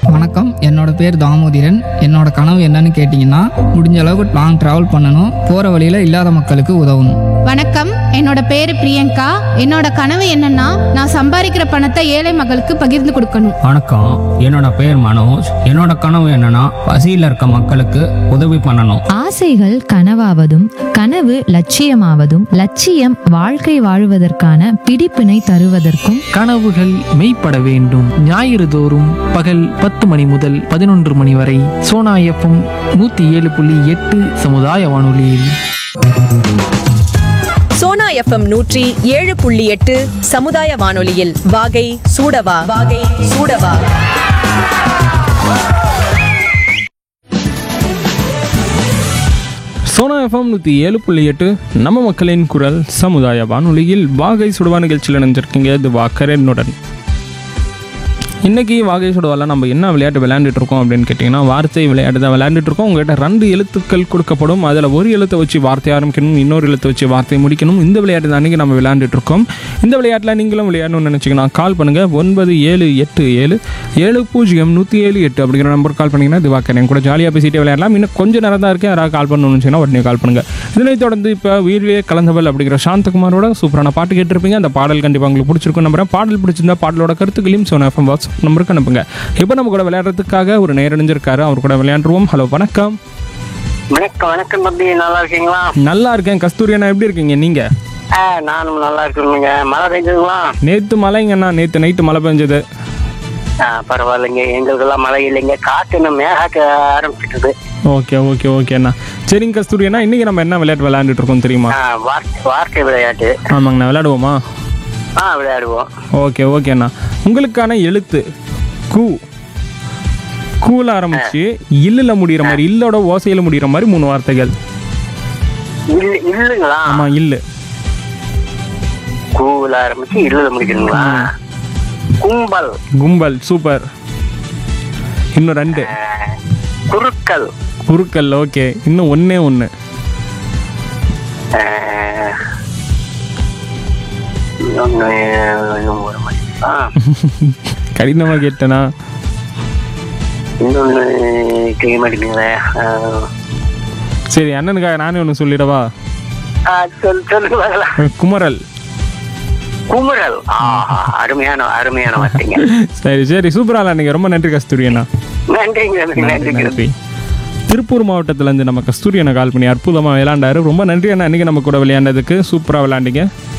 வணக்கம் என்னோட பேர் தாமோதிரன் என்னோட கனவு என்னன்னு கேட்டிங்கன்னா முடிஞ்ச அளவுக்கு லாங் ட்ராவல் பண்ணணும் போகிற வழியில் இல்லாத மக்களுக்கு உதவணும் வணக்கம் என்னோட பேரு பிரியங்கா என்னோட கனவு என்னன்னா நான் சம்பாதிக்கிற பணத்தை ஏழை மக்களுக்கு பகிர்ந்து கொடுக்கணும் வணக்கம் என்னோட பேர் மனோஜ் என்னோட கனவு என்னன்னா பசியில் இருக்க மக்களுக்கு உதவி பண்ணணும் ஆசைகள் கனவாவதும் கனவு லட்சியமாவதும் லட்சியம் வாழ்க்கை வாழுவதற்கான பிடிப்பினை தருவதற்கும் கனவுகள் மெய்ப்பட வேண்டும் ஞாயிறு தோறும் பகல் பத்து மணி முதல் பதினொன்று மணி வரை சோனா எஃப்எம் நூத்தி ஏழு புள்ளி எட்டு சமுதாய வானொலியில் சோனா எஃப்எம் நூற்றி ஏழு புள்ளி எட்டு சமுதாய வானொலியில் வாகை சூடவா வாகை சூடவா சோனா எஃப்எம் நூற்றி ஏழு புள்ளி எட்டு நம்ம மக்களின் குரல் சமுதாய வானொலியில் வாகை சுடுவா நிகழ்ச்சியில் நினைஞ்சிருக்கீங்க இது வாக்கரனுடன் இன்னைக்கு வாகை சுடுவால நம்ம என்ன விளையாட்டு விளையாண்டுட்டு இருக்கோம் அப்படின்னு கேட்டிங்கன்னா வார்த்தை விளையாட்டு தான் விளையாண்டுட்டு இருக்கோம் உங்கள்கிட்ட ரெண்டு எழுத்துக்கள் கொடுக்கப்படும் அதில் ஒரு எழுத்தை வச்சு வார்த்தை ஆரம்பிக்கணும் இன்னொரு எழுத்தை வச்சு வார்த்தை முடிக்கணும் இந்த விளையாட்டு தான் அன்றைக்கி நம்ம விளையாண்டுட்டு இருக்கோம் இந்த விளையாட்டில் நீங்களும் விளையாடணும்னு நினச்சிங்கன்னா கால் பண்ணுங்கள் ஒன்பது ஏழு எட்டு ஏழு ஏழு பூஜ்ஜியம் நூற்றி ஏழு எட்டு அப்படிங்கிற நம்பர் கால் பண்ணிங்கன்னா திவாக்கர் என் கூட ஜாலியாக பேசிட்டு விளையாடலாம் இன்னும் கொஞ்சம் நேரம் தான் இருக்கேன் யாராவது கால் பண்ணணும்னு நினச்சிங்கன்னா உடனே கால் பண்ணுங்கள் இதனைத் தொடர்ந்து இப்போ வீரிலே கலந்தவள் அப்படிங்கிற சாந்தகுமாரோட சூப்பரான பாட்டு கேட்டிருப்பீங்க அந்த பாடல் கண்டிப்பாக உங்களுக்கு பிடிச்சிருக்கும் நம்புறேன் பாடல் பிடிச்சிருந்தா பாடலோட கருத்துக்களையும் சோனா எஃப்எம் வாட்ஸ்அப் நம்பருக்கு அனுப்புங்க இப்போ நம்ம கூட விளையாடுறதுக்காக ஒரு நேரடைஞ்சிருக்காரு அவர் கூட விளையாண்டுருவோம் ஹலோ வணக்கம் வணக்கம் வணக்கம் தம்பி நல்லா இருக்கீங்களா நல்லா இருக்கேன் கஸ்தூரி அண்ணா எப்படி இருக்கீங்க நீங்கள் ஆ நானும் நல்லா இருக்கணுங்க மழை பெஞ்சதுங்களா நேற்று மழைங்கண்ணா நேற்று நைட்டு மழை பெஞ்சது ஆ பரவாயில்லைங்க எங்களுக்கெல்லாம் மழை இல்லைங்க காற்று இன்னும் மேகாக்க ஆரம்பிச்சிட்டுது ஓகே ஓகே ஓகே அண்ணா சரிங்க கஸ்தூரி அண்ணா இன்றைக்கி நம்ம என்ன விளையாட்டு விளையாண்டுட்டு இருக்கோம் தெரியுமா ஆ வார்த்தை வார்த்தை விளையாட்டு ஆமாங்கண்ணா விளையாடுவோமா ஆ விளையாடுவோம் ஓகே ஓகே அண்ணா உங்களுக்கான எழுத்து கூ கூல ஆரம்பிச்சு இல்லுல முடிகிற மாதிரி இல்லோட ஓசையில முடிகிற மாதிரி மூணு வார்த்தைகள் இல்ல இல்லைங்களா ஆமா இல்லு கூவில் ஆரம்பிச்சு இல்ல முடிக்கணுங்களா கும்பல் கும்பல் சூப்பர் இன்னும் ரெண்டு ஆ, குறுக்கல் குறுக்கல் ஓகே இன்னும் ஒண்ணே ஒன்று ஆ, இன்னொன்னு இன்னும் ஒரு மணி. ஆ, கடினமாக கேட்டேனா இன்னொன்னு செய்ய மாட்டேங்குங்களே ஆ, சரி அண்ணனுக்காக நானே ஒன்று சொல்லிடவா ஆ, சொல் சொல்லுங்க பார்க்கலாம். குமரல் குமுறல் ஆஹா அருமையான அருமையான வார்த்தைங்க சரி சரி சூப்பராக நீங்கள் ரொம்ப நன்றி கஸ்தூரி அண்ணா நன்றிங்க நன்றி நன்றிங்க நன்றி திருப்பூர் மாவட்டத்துலேருந்து நம்ம கஸ்தூரி அண்ணா கால் பண்ணி அற்புதமாக விளையாண்டாரு ரொம்ப நன்றி அண்ணா அன்றைக்கி நம்ம கூட விளையாண்டதுக்கு சூப்பராக விளையாண்டிங்க